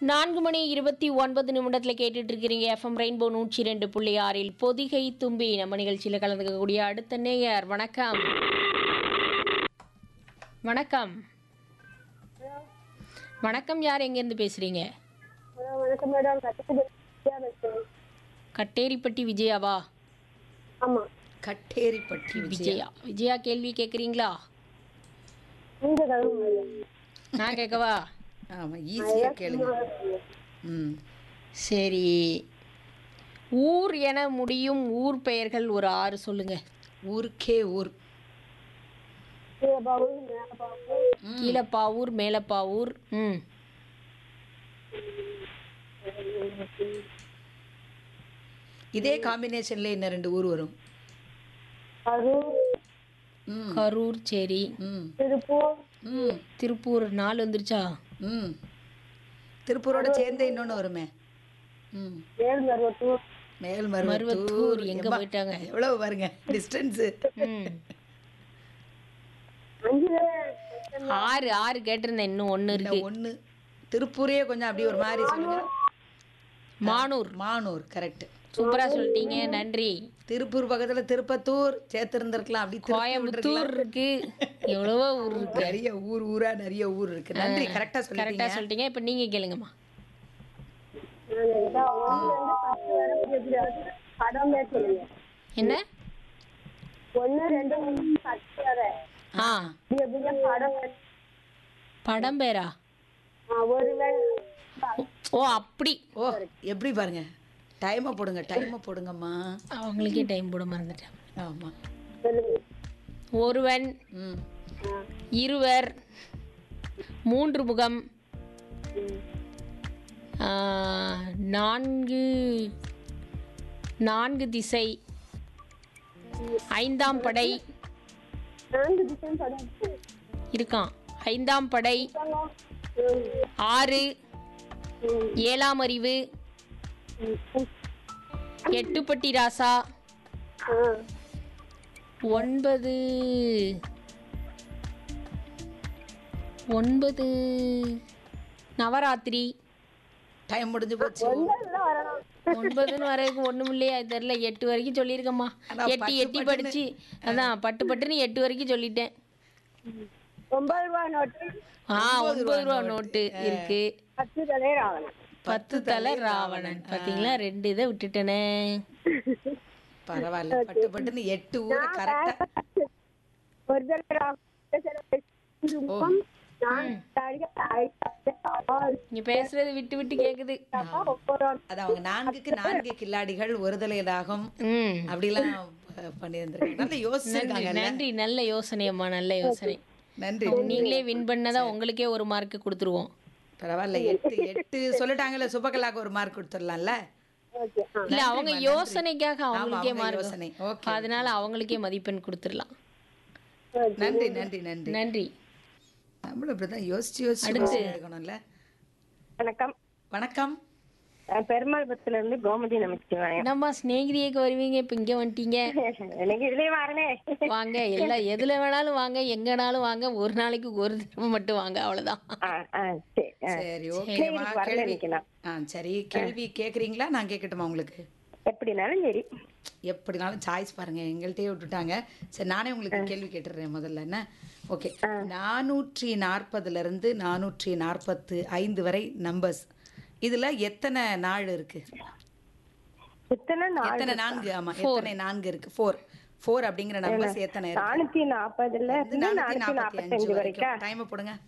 நான்கு மணி இருபத்தி ஒன்பது நிமிடத்தில் கேட்டுட்டு இருக்கிறீங்க எஃப்எம் ரெயின்போ நூற்றி ரெண்டு புள்ளி ஆறில் பொதிகை தும்பி நம்ம நிகழ்ச்சியில் கலந்துக்கக்கூடிய அடுத்த நேயர் வணக்கம் வணக்கம் வணக்கம் யார் எங்கேருந்து பேசுகிறீங்க ஹலோ வணக்கம் மேடம் கத்துக்கு வித்யா பேசுறேன் கட்டேரிப்பட்டி விஜயாவா ஆமா கட்டேரிப்பட்டி விஜய் விஜயா விஜயா கேள்வி கேட்குறீங்களா நீங்க கழுவு மேடம் நான் கேட்கவா ஆமா ஈஸியா கேளுங்க ம் சரி ஊர் என முடியும் ஊர் பெயர்கள் ஒரு ஆறு சொல்லுங்க ஊருக்கே ஊர் பாபு மேல பாபு கீழப்பாவூர் மேலப்பாவூர் ம் இதே காம்பினேஷன்ல இன்னும் ரெண்டு ஊர் வரும் கரூர் ம் கரூர் சரி ம் திருப்பூர் ம் திருப்பூர் நாலு வந்துருச்சா ம் திருப்பூரோட சேர்ந்து இன்னொன்று வருமே ம் மேல்மருவத்தூர் மேல் மருவத்தூர் மருவத்தூர் எங்க எம்மா, போயிட்டாங்க? எவ்வளவு பாருங்க டிஸ்டன்ஸு ம் அஞ்சு பேர் ஆறு ஆறு கேட்டிருந்தேன் இன்னும் ஒன்று இல்லை இருக்கு ஒன்று திருப்பூரே கொஞ்சம் அப்படி ஒரு மாதிரி சொல்லுங்க மானூர் மானூர் கரெக்ட் சூப்பரா சொல்லிட்டீங்க நன்றி திருப்பூர் பக்கத்துல திருப்பத்தூர் சேர்த்திருந்திருக்கலாம் அப்படி திருப்பி கோயம்புத்தூர் இருக்கு எவ்வளவோ ஊர் இருக்கு நிறைய ஊர் ஊரா நிறைய ஊர் இருக்கு நன்றி கரெக்டா கரெக்டா சொல்லிட்டீங்க சொல்லிட்டீங்க இப்போ நீங்க கேளுங்கம்மா நாங்க இதான் ஒண்ணு ரெண்டு பத்து வரை எப்படி படம் பேர் சொல்லுங்க என்ன ஒண்ணு ரெண்டு மூணு பத்து வரை ஆ இப்படி எப்படிங்க படம் பேர் படம் பேரா ஆ, ஒருவன் ஓ அப்படி ஓ எப்படி பாருங்க டைமை போடுங்க டைமை போடுங்கம்மா அவங்களுக்கே டைம் போட மறந்துட்டேன் ஆமா சொல்லுங்க ஒருவன் ம் ஆ, இருவர் மூன்று முகம் ம். ஆ, நான்கு நான்கு திசை ஐந்தாம் படை நான்கு திசையும் படம் இருக்கான் ஐந்தாம் படை ம், ஆறு ம், ஏழாம் அறிவு ம், ம். எட்டுப்பட்டி ராசா ஆ, ஒன்பது ஒன்பது நவராத்திரி டைம் முடிஞ்சு போச்சு ஒன்பதுல வரணும் ஒன்பதுன்னு வரைக்கும் ஒண்ணும் இல்லையா தெரியல எட்டு வரைக்கும் சொல்லியிருக்கம்மா ஆனா எட்டி பட்டு எட்டி பட்டுன்னு- படிச்சு அதான் பட்டு பட்டுன்னு எட்டு வரைக்கும் சொல்லிட்டேன் ஒன்பது ரூபா நோட்டு ஆ ஒன்பது ரூபா நோட்டு இருக்கு பத்து தலை ராவணன் பத்து தலை ராவணன் பாத்தீங்களா ரெண்டு இதை விட்டுட்டனே பரவாயில்ல பட்டு பட்டுன்னு எட்டு ஊரை கரெக்டா ஒரு தலை ராவணன் குடும்பம் நான் தடிக ஐந்து ஆறு நீங்க பேசுறது விட்டு விட்டு கேக்குது ஒவ்வொரு அது அவங்க நான்குக்கு நான்கு கில்லாடிகள் ஒருதலை ராகம் ம் அப்படிலாம் ப- பண்ணியிருந்திருக்காங்க நல்ல யோசிச்சிருக்காங்க நன்றி நல்ல யோசனை அம்மா நல்ல யோசனை நன்றி நீங்களே வின் பண்ணதா உங்களுக்கே ஒரு மார்க் கொடுத்துருவோம் பரவாயில்ல எட்டு எட்டு சொல்லிட்டாங்கல்ல சுபகலாக்கு ஒரு மார்க் கொடுத்துடலாம்ல ஓகே ஆ இல்ல அவங்க யோசனைக்காக அவங்களுக்கே அவங்க மார்க் யோசனை ஓகே அதனால அவங்களுக்கே மதிப்பெண் கொடுத்துடலாம் நன்றி நன்றி நன்றி நன்றி நம்மளும் இப்படிதான் யோசிச்சு யோசிச்சு இருக்கணும்ல வணக்கம் வணக்கம் நான் பெருமாள்புரத்துல இருந்து கோமதி நமச்சிவாயம் என்னம்மா சிநேகிதியக்கு வருவீங்க இப்ப இங்க வந்துட்டீங்க எனக்கு இதுலயே வரனே வாங்க எல்லா எதுல வேணாலும் வாங்க எங்கனாலும் வாங்க ஒரு நாளைக்கு ஒரு தடவை மட்டும் வாங்க அவ்வளவுதான் ஆ, ஆ, சரி ஆ. சரி ஓகே இன்னைக்கு வரல கேள்வி நிக்கலாம் ஆ சரி கேள்வி கேக்குறீங்களா நான் கேட்கட்டுமா உங்களுக்கு எப்படினாலும் சரி எப்படினாலும் சாய்ஸ் பாருங்க எங்கள்கிட்டயே விட்டுட்டாங்க சரி நானே உங்களுக்கு கேள்வி கேட்டுடுறேன் முதல்ல என்ன ஓகே நானூற்றி நாற்பதுல இருந்து நானூற்றி நாற்பத்து ஐந்து வரை நம்பர்ஸ் இதுல எத்தனை நாள் இருக்கு இத்தனை நாள் எத்தனை நான்கு ஆமா எத்தனை நான்கு இருக்கு ஃபோர் ஃபோர் அப்படிங்கிற நம்பர்ஸ் எத்தனை இருக்கு நானூத்தி நாற்பதுல இருந்து நானூத்தி நானூத்தி நாற்பத்தி நாற்பத்தஞ்சு அஞ்சு வரைக்கும் வரைக்கும் டைம் போடுங்க